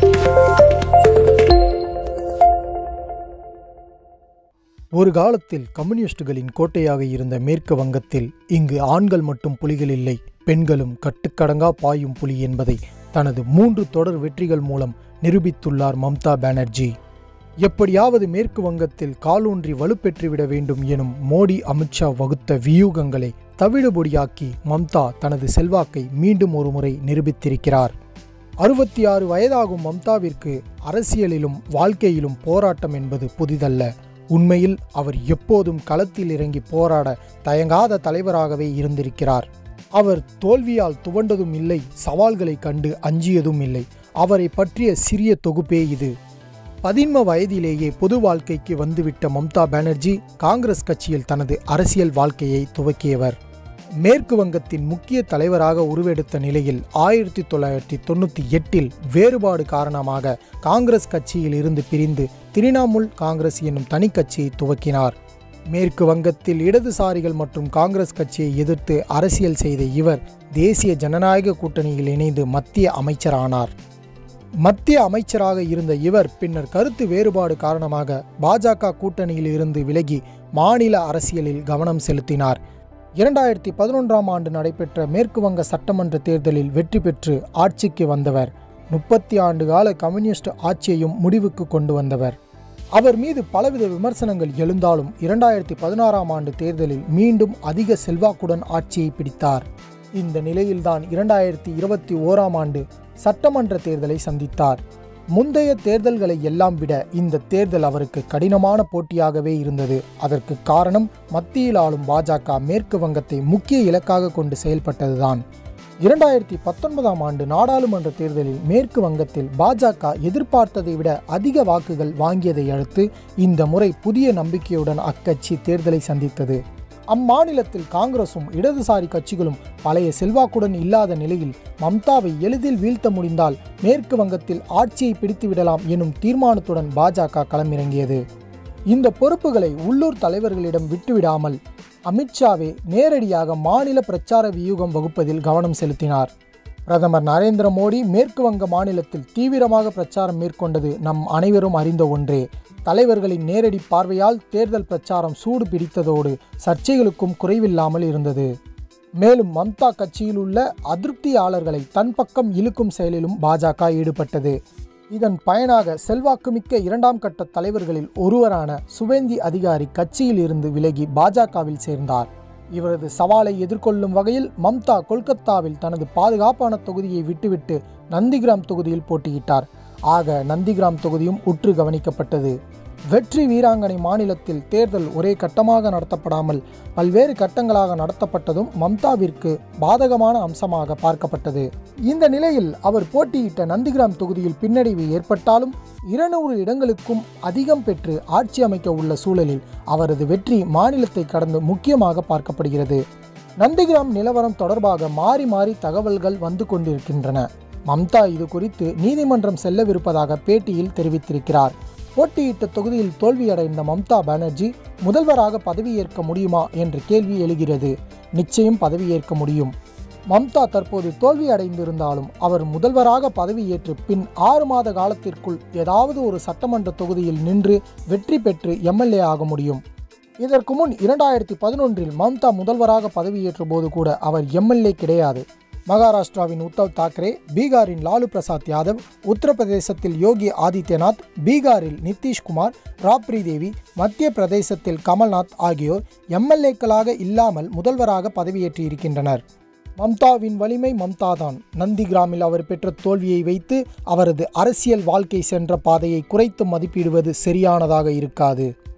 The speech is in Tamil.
ஒரு காலத்தில் கம்யூனிஸ்டுகளின் கோட்டையாக இருந்த மேற்கு வங்கத்தில் இங்கு ஆண்கள் மட்டும் புலிகள் இல்லை பெண்களும் கட்டுக்கடங்கா பாயும் புலி என்பதை தனது மூன்று தொடர் வெற்றிகள் மூலம் நிரூபித்துள்ளார் மம்தா பானர்ஜி எப்படியாவது மேற்கு வங்கத்தில் காலூன்றி வலுப்பெற்றுவிட வேண்டும் எனும் மோடி அமித்ஷா வகுத்த வியூகங்களை தவிடுபொடியாக்கி மம்தா தனது செல்வாக்கை மீண்டும் ஒருமுறை நிரூபித்திருக்கிறார் அறுபத்தி ஆறு வயதாகும் மம்தாவிற்கு அரசியலிலும் வாழ்க்கையிலும் போராட்டம் என்பது புதிதல்ல உண்மையில் அவர் எப்போதும் களத்தில் இறங்கி போராட தயங்காத தலைவராகவே இருந்திருக்கிறார் அவர் தோல்வியால் துவண்டதும் இல்லை சவால்களை கண்டு அஞ்சியதும் இல்லை அவரை பற்றிய சிறிய தொகுப்பே இது பதின்ம வயதிலேயே பொது வாழ்க்கைக்கு வந்துவிட்ட மம்தா பானர்ஜி காங்கிரஸ் கட்சியில் தனது அரசியல் வாழ்க்கையை துவக்கியவர் மேற்கு வங்கத்தின் முக்கிய தலைவராக உருவெடுத்த நிலையில் ஆயிரத்தி தொள்ளாயிரத்தி தொண்ணூற்றி எட்டில் வேறுபாடு காரணமாக காங்கிரஸ் கட்சியில் இருந்து பிரிந்து திரிணாமுல் காங்கிரஸ் என்னும் தனி கட்சியை துவக்கினார் மேற்கு வங்கத்தில் இடதுசாரிகள் மற்றும் காங்கிரஸ் கட்சியை எதிர்த்து அரசியல் செய்த இவர் தேசிய ஜனநாயக கூட்டணியில் இணைந்து மத்திய அமைச்சரானார் மத்திய அமைச்சராக இருந்த இவர் பின்னர் கருத்து வேறுபாடு காரணமாக பாஜக கூட்டணியில் இருந்து விலகி மாநில அரசியலில் கவனம் செலுத்தினார் இரண்டாயிரத்தி பதினொன்றாம் ஆண்டு நடைபெற்ற மேற்கு வங்க சட்டமன்ற தேர்தலில் வெற்றி பெற்று ஆட்சிக்கு வந்தவர் முப்பத்தி ஆண்டு கால கம்யூனிஸ்ட் ஆட்சியையும் முடிவுக்கு கொண்டு வந்தவர் அவர் மீது பலவித விமர்சனங்கள் எழுந்தாலும் இரண்டாயிரத்தி பதினாறாம் ஆண்டு தேர்தலில் மீண்டும் அதிக செல்வாக்குடன் ஆட்சியை பிடித்தார் இந்த நிலையில்தான் இரண்டாயிரத்தி இருபத்தி ஓராம் ஆண்டு சட்டமன்ற தேர்தலை சந்தித்தார் முந்தைய தேர்தல்களை எல்லாம் விட இந்த தேர்தல் அவருக்கு கடினமான போட்டியாகவே இருந்தது அதற்கு காரணம் மத்தியில் ஆளும் பாஜக மேற்கு வங்கத்தை முக்கிய இலக்காக கொண்டு செயல்பட்டதுதான் இரண்டாயிரத்தி பத்தொன்பதாம் ஆண்டு நாடாளுமன்ற தேர்தலில் மேற்கு வங்கத்தில் பாஜக எதிர்பார்த்ததை விட அதிக வாக்குகள் வாங்கியதை அடுத்து இந்த முறை புதிய நம்பிக்கையுடன் அக்கட்சி தேர்தலை சந்தித்தது அம்மாநிலத்தில் காங்கிரசும் இடதுசாரி கட்சிகளும் பழைய செல்வாக்குடன் இல்லாத நிலையில் மம்தாவை எளிதில் வீழ்த்த முடிந்தால் மேற்கு வங்கத்தில் ஆட்சியை பிடித்துவிடலாம் எனும் தீர்மானத்துடன் பாஜக களமிறங்கியது இந்த பொறுப்புகளை உள்ளூர் தலைவர்களிடம் விட்டுவிடாமல் அமித்ஷாவே நேரடியாக மாநில பிரச்சார வியூகம் வகுப்பதில் கவனம் செலுத்தினார் பிரதமர் நரேந்திர மோடி மேற்கு வங்க மாநிலத்தில் தீவிரமாக பிரச்சாரம் மேற்கொண்டது நம் அனைவரும் அறிந்த ஒன்றே தலைவர்களின் நேரடி பார்வையால் தேர்தல் பிரச்சாரம் சூடு பிடித்ததோடு சர்ச்சைகளுக்கும் குறைவில்லாமல் இருந்தது மேலும் மம்தா கட்சியில் உள்ள அதிருப்தியாளர்களை தன் பக்கம் இழுக்கும் செயலிலும் பாஜக ஈடுபட்டது இதன் பயனாக செல்வாக்குமிக்க இரண்டாம் கட்ட தலைவர்களில் ஒருவரான சுவேந்தி அதிகாரி கட்சியில் இருந்து விலகி பாஜகவில் சேர்ந்தார் இவரது சவாலை எதிர்கொள்ளும் வகையில் மம்தா கொல்கத்தாவில் தனது பாதுகாப்பான தொகுதியை விட்டுவிட்டு நந்திகிராம் தொகுதியில் போட்டியிட்டார் ஆக நந்திகிராம் தொகுதியும் உற்று கவனிக்கப்பட்டது வெற்றி வீராங்கனை மாநிலத்தில் தேர்தல் ஒரே கட்டமாக நடத்தப்படாமல் பல்வேறு கட்டங்களாக நடத்தப்பட்டதும் மம்தாவிற்கு பாதகமான அம்சமாக பார்க்கப்பட்டது இந்த நிலையில் அவர் போட்டியிட்ட நந்திகிராம் தொகுதியில் பின்னடைவு ஏற்பட்டாலும் இருநூறு இடங்களுக்கும் அதிகம் பெற்று ஆட்சி அமைக்க உள்ள சூழலில் அவரது வெற்றி மாநிலத்தை கடந்து முக்கியமாக பார்க்கப்படுகிறது நந்திகிராம் நிலவரம் தொடர்பாக மாறி மாறி தகவல்கள் வந்து கொண்டிருக்கின்றன மம்தா இது குறித்து நீதிமன்றம் செல்லவிருப்பதாக பேட்டியில் தெரிவித்திருக்கிறார் போட்டியிட்ட தொகுதியில் தோல்வியடைந்த மம்தா பானர்ஜி முதல்வராக பதவியேற்க முடியுமா என்ற கேள்வி எழுகிறது நிச்சயம் பதவியேற்க முடியும் மம்தா தற்போது தோல்வி அடைந்திருந்தாலும் அவர் முதல்வராக பதவியேற்று பின் ஆறு மாத காலத்திற்குள் ஏதாவது ஒரு சட்டமன்ற தொகுதியில் நின்று வெற்றி பெற்று எம்எல்ஏ ஆக முடியும் இதற்கு முன் இரண்டாயிரத்தி பதினொன்றில் மம்தா முதல்வராக பதவியேற்ற போது கூட அவர் எம்எல்ஏ கிடையாது மகாராஷ்டிராவின் உத்தவ் தாக்கரே பீகாரின் லாலு பிரசாத் யாதவ் உத்தரப்பிரதேசத்தில் யோகி ஆதித்யநாத் பீகாரில் நிதிஷ்குமார் ராப்ரி தேவி மத்திய பிரதேசத்தில் கமல்நாத் ஆகியோர் எம்எல்ஏக்களாக இல்லாமல் முதல்வராக பதவியேற்றிருக்கின்றனர் மம்தாவின் வலிமை மம்தாதான் நந்திகிராமில் அவர் பெற்ற தோல்வியை வைத்து அவரது அரசியல் வாழ்க்கை சென்ற பாதையை குறைத்து மதிப்பிடுவது சரியானதாக இருக்காது